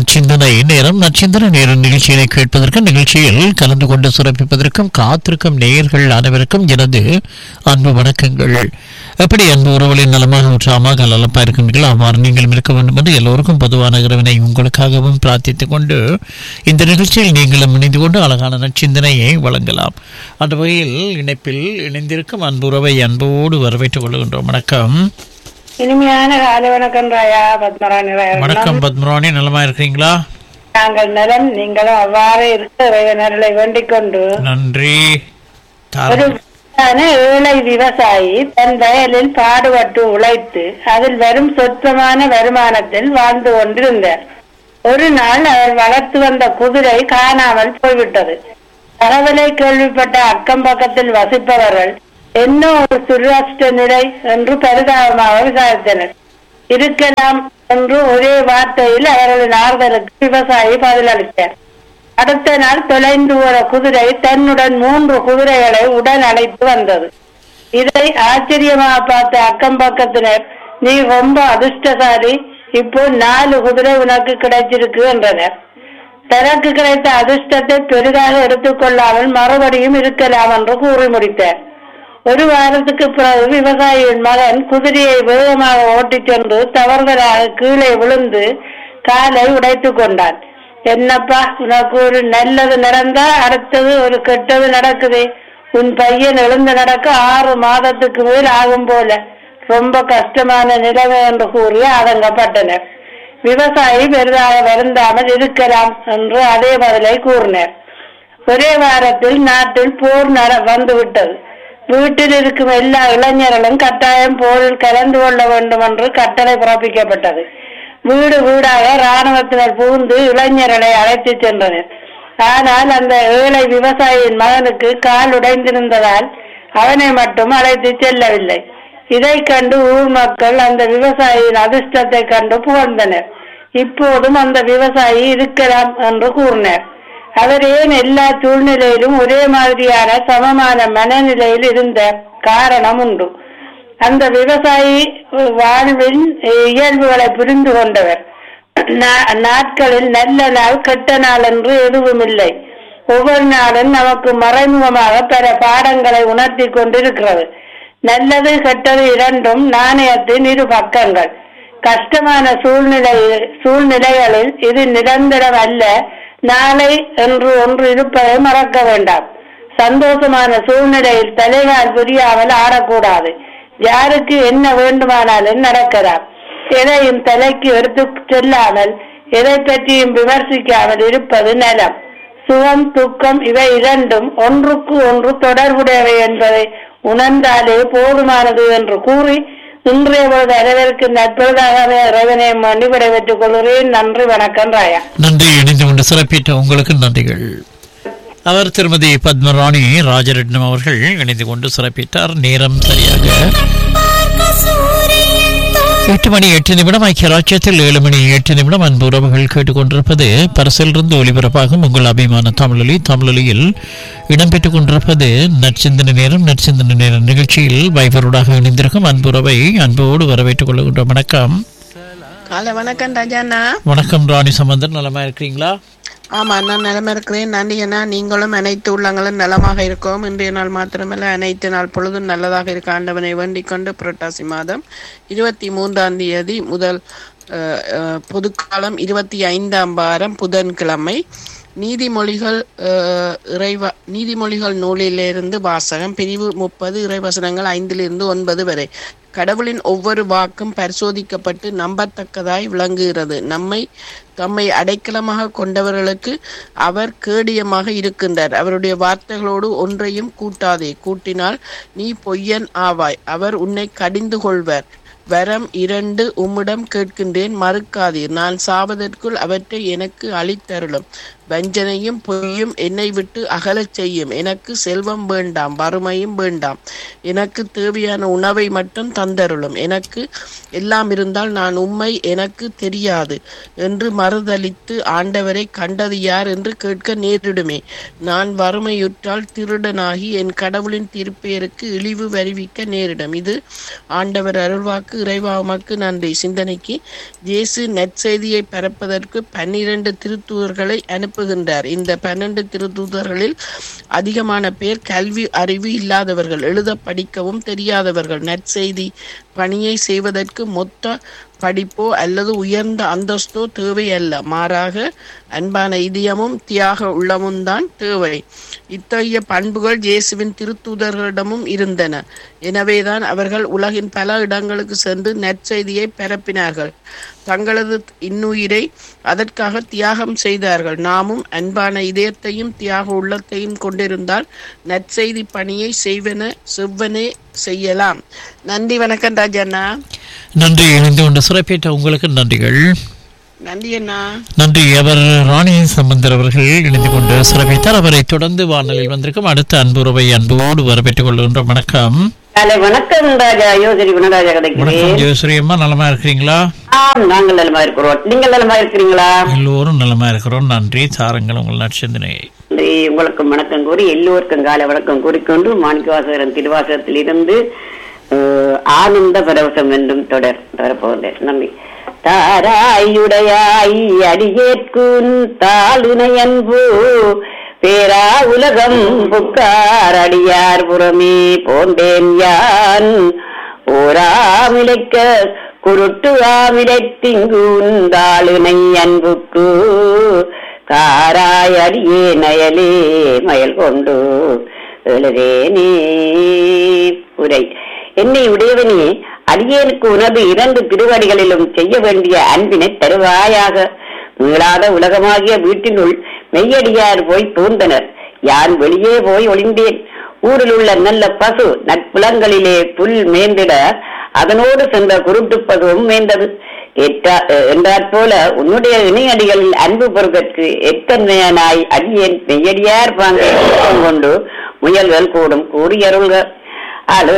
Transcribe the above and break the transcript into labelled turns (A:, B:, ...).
A: நச்சிந்தனை நேரம் நச்சிந்தனை நேர நிகழ்ச்சியினை கேட்பதற்கும் நிகழ்ச்சியில் கலந்து கொண்டு சிறப்பிப்பதற்கும் காத்திருக்கும் நேயர்கள் அனைவருக்கும் எனது அன்பு வணக்கங்கள் எப்படி அன்பு உறவுகளின் நலமாக உற்சாகமாக நலப்பா இருக்கின்றீர்கள் அவ்வாறு நீங்களும் இருக்க வேண்டும் என்று எல்லோருக்கும் பொதுவான இறைவனை உங்களுக்காகவும் பிரார்த்தித்துக் கொண்டு இந்த நிகழ்ச்சியில் நீங்களும் இணைந்து கொண்டு அழகான நச்சிந்தனையை வழங்கலாம் அந்த வகையில் இணைப்பில் இணைந்திருக்கும் அன்பு உறவை அன்போடு வரவேற்றுக் கொள்கின்றோம் வணக்கம்
B: இனிமையான காலை வணக்கம் ராயா பத்மராணி ராயா
A: வணக்கம் பத்மராணி நலமா இருக்கிறீங்களா
B: நாங்கள் நலம் நீங்களும் அவ்வாறு இருக்க இறைவனர்களை வேண்டிக் கொண்டு
A: நன்றி
B: ஒரு
A: தாராளம்.
B: வயதான ஏழை விவசாயி தன் வயலில் பாடுபட்டு உழைத்து அதில் வரும் சொற்பமான வருமானத்தில் வாழ்ந்து கொண்டிருந்தார் ஒரு நாள் அவர் வளர்த்து வந்த குதிரை காணாமல் போய்விட்டது தகவலை கேள்விப்பட்ட அக்கம் பக்கத்தில் வசிப்பவர்கள் என்ன ஒரு துரஷ்ட நிலை என்று பரிதாபமாக விசாரித்தனர் இருக்கலாம் என்று ஒரே வார்த்தையில் அவர்களின் ஆறுதலுக்கு விவசாயி பதிலளித்தார் அடுத்த நாள் தொலைந்து போன குதிரை தன்னுடன் மூன்று குதிரைகளை உடன் அழைத்து வந்தது இதை ஆச்சரியமாக பார்த்த அக்கம் பக்கத்தினர் நீ ரொம்ப அதிர்ஷ்டசாலி இப்போ நாலு குதிரை உனக்கு கிடைச்சிருக்கு என்றனர் தனக்கு கிடைத்த அதிர்ஷ்டத்தை பெரிதாக எடுத்துக்கொள்ளாமல் மறுபடியும் இருக்கலாம் என்று கூறி முடித்தார் ஒரு வாரத்துக்கு பிறகு விவசாயியின் மகன் குதிரையை வேகமாக ஓட்டிச் சென்று தவறுதலாக கீழே விழுந்து காலை உடைத்துக் கொண்டான் என்னப்பா உனக்கு ஒரு நல்லது நடந்தா அடுத்தது ஒரு கெட்டது நடக்குதே உன் பையன் எழுந்து நடக்க ஆறு மாதத்துக்கு மேல் ஆகும் போல ரொம்ப கஷ்டமான நிலைமை என்று கூறி ஆதங்கப்பட்டனர் விவசாயி பெரிதாக வருந்தாமல் இருக்கலாம் என்று அதே பதிலை கூறினர் ஒரே வாரத்தில் நாட்டில் போர் நட வந்துவிட்டது வீட்டில் இருக்கும் எல்லா இளைஞர்களும் கட்டாயம் போரில் கலந்து கொள்ள வேண்டும் என்று கட்டளை பிறப்பிக்கப்பட்டது வீடு வீடாக ராணுவத்தினர் புகுந்து இளைஞர்களை அழைத்துச் சென்றனர் ஆனால் அந்த ஏழை விவசாயியின் மகனுக்கு கால் உடைந்திருந்ததால் அவனை மட்டும் அழைத்துச் செல்லவில்லை இதை கண்டு ஊர் மக்கள் அந்த விவசாயியின் அதிர்ஷ்டத்தை கண்டு புகழ்ந்தனர் இப்போதும் அந்த விவசாயி இருக்கலாம் என்று கூறினர் அவர் ஏன் எல்லா சூழ்நிலையிலும் ஒரே மாதிரியான சமமான மனநிலையில் இருந்த காரணம் உண்டு அந்த விவசாயி வாழ்வின் இயல்புகளை புரிந்து கொண்டவர் நா- நாட்களில் நல்ல நாள் கெட்ட நாள் என்று எதுவும் இல்லை ஒவ்வொரு நாளும் நமக்கு மறைமுகமாக பல பாடங்களை உணர்த்தி கொண்டிருக்கிறது நல்லது கெட்டது இரண்டும் நாணயத்தின் இரு பக்கங்கள் கஷ்டமான சூழ்நிலை சூழ்நிலைகளில் இது நிரந்தரம் அல்ல நாளை என்று ஒன்று இருப்பதை மறக்க வேண்டாம் சந்தோஷமான சூழ்நிலையில் தலைகால் புரியாமல் ஆடக்கூடாது யாருக்கு என்ன வேண்டுமானாலும் நடக்கலாம் எதையும் தலைக்கு எடுத்து செல்லாமல் எதை பற்றியும் விமர்சிக்காமல் இருப்பது நலம் சுகம் துக்கம் இவை இரண்டும் ஒன்றுக்கு ஒன்று தொடர்புடையவை என்பதை உணர்ந்தாலே போதுமானது என்று கூறி இன்றைய பொழுது அனைவருக்கு நட்பதாக இறைவனை மணி விடைபெற்றுக் கொள்கிறேன் நன்றி வணக்கம் ராயா
A: நன்றி இணைந்து கொண்டு சிறப்பித்த உங்களுக்கு நன்றிகள் அவர் திருமதி பத்மராணி ராஜரட்னம் அவர்கள் இணைந்து கொண்டு சிறப்பித்தார் நேரம் சரியாக எட்டு மணி எட்டு நிமிடம் ஐக்கிய ராஜ்யத்தில் ஏழு மணி எட்டு நிமிடம் அன்பு உறவுகள் கேட்டுக்கொண்டிருப்பது பரிசிலிருந்து ஒலிபரப்பாகும் உங்கள் அபிமான தமிழொலி தமிழொலியில் இடம்பெற்றுக் கொண்டிருப்பது நற்சிந்தனை நேரம் நற்சிந்தனை நேரம் நிகழ்ச்சியில் வைபரோடாக இணைந்திருக்கும் அன்புறவை அன்போடு வரவேற்றுக் கொள்கின்றோம் வணக்கம்
C: காலை வணக்கம் ராஜாண்ணா
A: வணக்கம் ராணி சம்பந்தன் நலமா இருக்கிறீங்களா
C: ஆமா நான் நலமா இருக்கிறேன் நன்றி அண்ணா நீங்களும் அனைத்து உள்ளங்களும் நலமாக இருக்கோம் இன்றைய நாள் மாத்திரமல்ல அனைத்து நாள் பொழுதும் நல்லதாக இருக்க ஆண்டவனை வேண்டிக் கொண்டு புரட்டாசி மாதம் இருபத்தி மூன்றாம் தேதி முதல் அஹ், அஹ், பொதுக்காலம் இருபத்தி ஐந்தாம் வாரம் புதன்கிழமை நீதிமொழிகள் அஹ், இறைவ நீதிமொழிகள் நூலிலிருந்து வாசகம் பிரிவு முப்பது இறைவசனங்கள் ஐந்திலிருந்து ஒன்பது வரை கடவுளின் ஒவ்வொரு வாக்கும் பரிசோதிக்கப்பட்டு நம்பத்தக்கதாய் விளங்குகிறது நம்மை தம்மை அடைக்கலமாக கொண்டவர்களுக்கு அவர் கேடியமாக இருக்கின்றார் அவருடைய வார்த்தைகளோடு ஒன்றையும் கூட்டாதே கூட்டினால் நீ பொய்யன் ஆவாய் அவர் உன்னை கடிந்து கொள்வர் வரம் இரண்டு உம்மிடம் கேட்கின்றேன் மறுக்காதீர் நான் சாவதற்குள் அவற்றை எனக்கு அளித்தருளும் வஞ்சனையும் பொய்யும் என்னை விட்டு அகலச் செய்யும் எனக்கு செல்வம் வேண்டாம் வறுமையும் வேண்டாம் எனக்கு தேவையான உணவை மட்டும் தந்தருளும் எனக்கு எல்லாம் இருந்தால் நான் உண்மை எனக்கு தெரியாது என்று மறுதலித்து ஆண்டவரை கண்டது யார் என்று கேட்க நேரிடுமே நான் வறுமையுற்றால் திருடனாகி என் கடவுளின் திருப்பெயருக்கு இழிவு வருவிக்க நேரிடும் இது ஆண்டவர் அருள்வாக்கு இறைவா உமக்கு நன்றி சிந்தனைக்கு இயேசு நற்செய்தியை பரப்பதற்கு பன்னிரண்டு திருத்தூதர்களை அனுப்புகின்றார் இந்த பன்னெண்டு திருத்தூதர்களில் அதிகமான பேர் கல்வி அறிவு இல்லாதவர்கள் எழுத படிக்கவும் தெரியாதவர்கள் நற்செய்தி பணியை செய்வதற்கு மொத்த படிப்போ அல்லது உயர்ந்த அந்தஸ்தோ தேவை அல்ல மாறாக அன்பான இதயமும் தியாக உள்ளமும் தான் தேவை இத்தகைய பண்புகள் இயேசுவின் திருத்தூதர்களிடமும் இருந்தன எனவேதான் அவர்கள் உலகின் பல இடங்களுக்கு சென்று நற்செய்தியை பரப்பினார்கள் தங்களது இன்னுயிரை அதற்காக தியாகம் செய்தார்கள் நாமும் அன்பான இதயத்தையும் தியாக உள்ளத்தையும் கொண்டிருந்தால் நற்செய்தி பணியை செய்வன செவ்வனே செய்யலாம் நன்றி வணக்கம் ராஜண்ணா
A: நன்றி இணைந்து கொண்டு சிறப்பித்த உங்களுக்கு நன்றிகள்
C: நன்றி அண்ணா
A: நன்றி அவர் ராணி சம்பந்தர் அவர்கள் இணைந்து கொண்டு சிறப்பித்தார் அவரை தொடர்ந்து வானலில் வந்திருக்கும் அடுத்த அன்புறவை அன்போடு வரவேற்றுக் கொள்கின்ற வணக்கம்
D: காலை வணக்கம் ராஜா யோசரி குணராஜா
A: வணக்கம்
D: கதைக்கிறேன்
A: ஜெயஸ்ரீ அம்மா நலமா இருக்கிறீங்களா
D: ஆம் நாங்கள் நலமா இருக்கிறோம் நீங்கள் நலமா இருக்கிறீங்களா
A: எல்லோரும் நலமா இருக்கிறோம் நன்றி சாரங்கள் உங்கள் நற்சிந்தனை
D: நன்றி, உங்களுக்கும் வணக்கம் கூறி எல்லோருக்கும் காலை வணக்கம் கூறிக்கொண்டு மாணிக்கவாசகரன் திருவாசகத்தில் இருந்து அஹ், ஆனந்த பரவசம் என்றும் தொடர் தொடரப்போகிறேன் நன்றி தாராயுடையாய் அடியேற்கும் தாளுனை அன்பு பேரா உலகம் புக்கார் அடியார் புறமே போந்தேன் யான் ஓராமிலைக்க குருட்டு ஆமிலைத்திங்குந்தாளுனை அன்புக்கு காராய் அடியே நயலே மயல் கொண்டு எழுதேனே உரை என்னை உடையவனே அடியேனுக்கு உனது இரண்டு திருவடிகளிலும் செய்ய வேண்டிய அன்பினை தருவாயாக மீளாத உலகமாகிய வீட்டினுள் மெய்யடியார் போய் பூந்தனர் யான் வெளியே போய் ஒளிந்தேன் ஊரில் உள்ள நல்ல பசு நட்புலங்களிலே புல் மேய்ந்திட அதனோடு சென்ற குருட்டு பசுவும் மேய்ந்தது எற்றா- என்றாற் போல உன்னுடைய இணையடிகளில் அன்பு பெறுவதற்கு எத்தன்மையனாய் அடியேன் மெய்யடியார் பாங்கை கொண்டு முயல்கள் கூடும் கூறியருள்க அழு